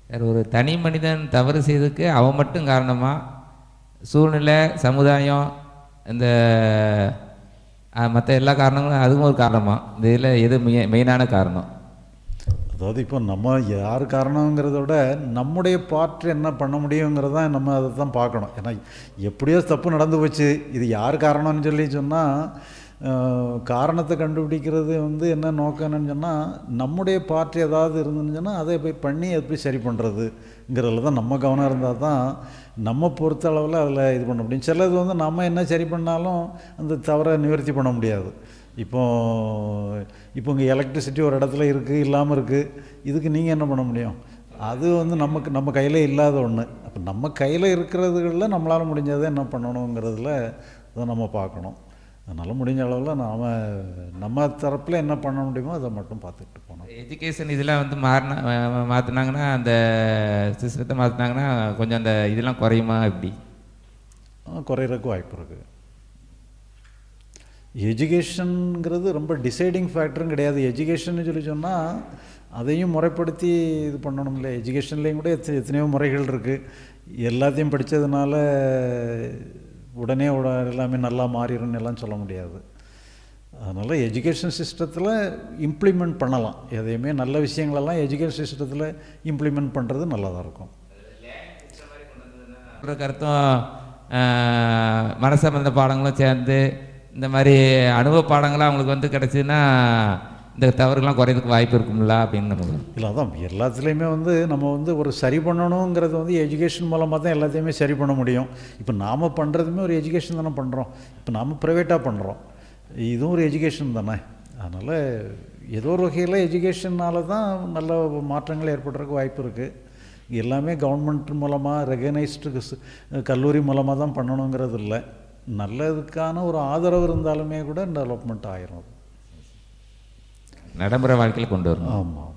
வேற ஒரு தனி மனிதன் தவறு செய்ததுக்கு அவன் மட்டும் காரணமா சூழ்நிலை சமுதாயம் இந்த மற்ற எல்லா காரணங்களும் அதுவும் ஒரு காரணமா இந்த இதில் எது மெய் மெயினான காரணம் அதாவது இப்போ நம்ம யார் காரணங்கிறத விட நம்முடைய பார்ட் என்ன பண்ண முடியுங்கிறத நம்ம அதை தான் பார்க்கணும் ஏன்னா எப்படியோ தப்பு நடந்து போச்சு இது யார் காரணம்னு சொல்லி சொன்னால் காரணத்தை கண்டுபிடிக்கிறது வந்து என்ன நோக்கம்னு சொன்னால் நம்முடைய பார்ட் ஏதாவது இருந்துன்னு சொன்னால் அதை போய் பண்ணி எப்படி சரி பண்ணுறதுங்கிறதுல தான் நம்ம கவனம் இருந்தால் தான் நம்ம பொறுத்த அளவில் அதில் இது பண்ண முடியும் சிலது வந்து நம்ம என்ன சரி பண்ணாலும் அந்த தவறை நிவர்த்தி பண்ண முடியாது இப்போ இப்போ இங்கே எலக்ட்ரிசிட்டி ஒரு இடத்துல இருக்குது இல்லாமல் இருக்குது இதுக்கு நீங்கள் என்ன பண்ண முடியும் அது வந்து நமக்கு நம்ம கையில் இல்லாத ஒன்று அப்போ நம்ம கையில் இருக்கிறதுகளில் நம்மளால் முடிஞ்சதை என்ன பண்ணணுங்கிறதுல அதை நம்ம பார்க்கணும் அதனால் முடிஞ்ச அளவில் நாம் நம்ம தரப்பில் என்ன பண்ண முடியுமோ அதை மட்டும் பார்த்துக்கிட்டு போகணும் எஜுகேஷன் இதெல்லாம் வந்து மாறினா மாற்றினாங்கன்னா அந்த சிஸ்டத்தை மாற்றினாங்கன்னா கொஞ்சம் அந்த இதெல்லாம் குறையுமா எப்படி குறையிறதுக்கு வாய்ப்பு இருக்குது எஜுகேஷனுங்கிறது ரொம்ப டிசைடிங் ஃபேக்டரும் கிடையாது எஜுகேஷன் சொல்லி சொன்னால் அதையும் முறைப்படுத்தி இது பண்ணணும் இல்லை எஜுகேஷன்லேயும் கூட எத்த எத்தனையோ முறைகள் இருக்குது எல்லாத்தையும் படித்ததுனால உடனே உட எல்லாமே நல்லா மாறிடும்னு எல்லாம் சொல்ல முடியாது அதனால் எஜுகேஷன் சிஸ்டத்தில் இம்ப்ளிமெண்ட் பண்ணலாம் எதையுமே நல்ல விஷயங்களெல்லாம் எஜுகேஷன் சிஸ்டத்தில் இம்ப்ளிமெண்ட் பண்ணுறது நல்லதாக இருக்கும் ஒரு கருத்தும் மன சம்பந்த பாடங்களும் சேர்ந்து இந்த மாதிரி அனுபவ பாடங்கள்லாம் அவங்களுக்கு வந்து கிடச்சிதுன்னா இந்த தவறுகள்லாம் குறையதுக்கு வாய்ப்பு இருக்கும்ல அப்படின்னு இல்லை அதான் எல்லாத்துலேயுமே வந்து நம்ம வந்து ஒரு சரி பண்ணணுங்கிறது வந்து எஜுகேஷன் மூலமாக தான் எல்லாத்தையுமே சரி பண்ண முடியும் இப்போ நாம் பண்ணுறதுமே ஒரு எஜுகேஷன் தானே பண்ணுறோம் இப்போ நாம் ப்ரைவேட்டாக பண்ணுறோம் இதுவும் ஒரு எஜுகேஷன் தானே அதனால் ஏதோ ஒரு வகையில் எஜுகேஷனால் தான் நல்ல மாற்றங்கள் ஏற்படுறதுக்கு வாய்ப்பு இருக்குது எல்லாமே கவர்மெண்ட் மூலமாக ரெகனைஸ்டு கல்லூரி மூலமாக தான் பண்ணணுங்கிறது இல்லை நல்லதுக்கான ஒரு ஆதரவு இருந்தாலுமே கூட டெவலப்மெண்ட் ஆயிரும் நடைமுறை வாழ்க்கையில் கொண்டு வரணும் ஆமாம்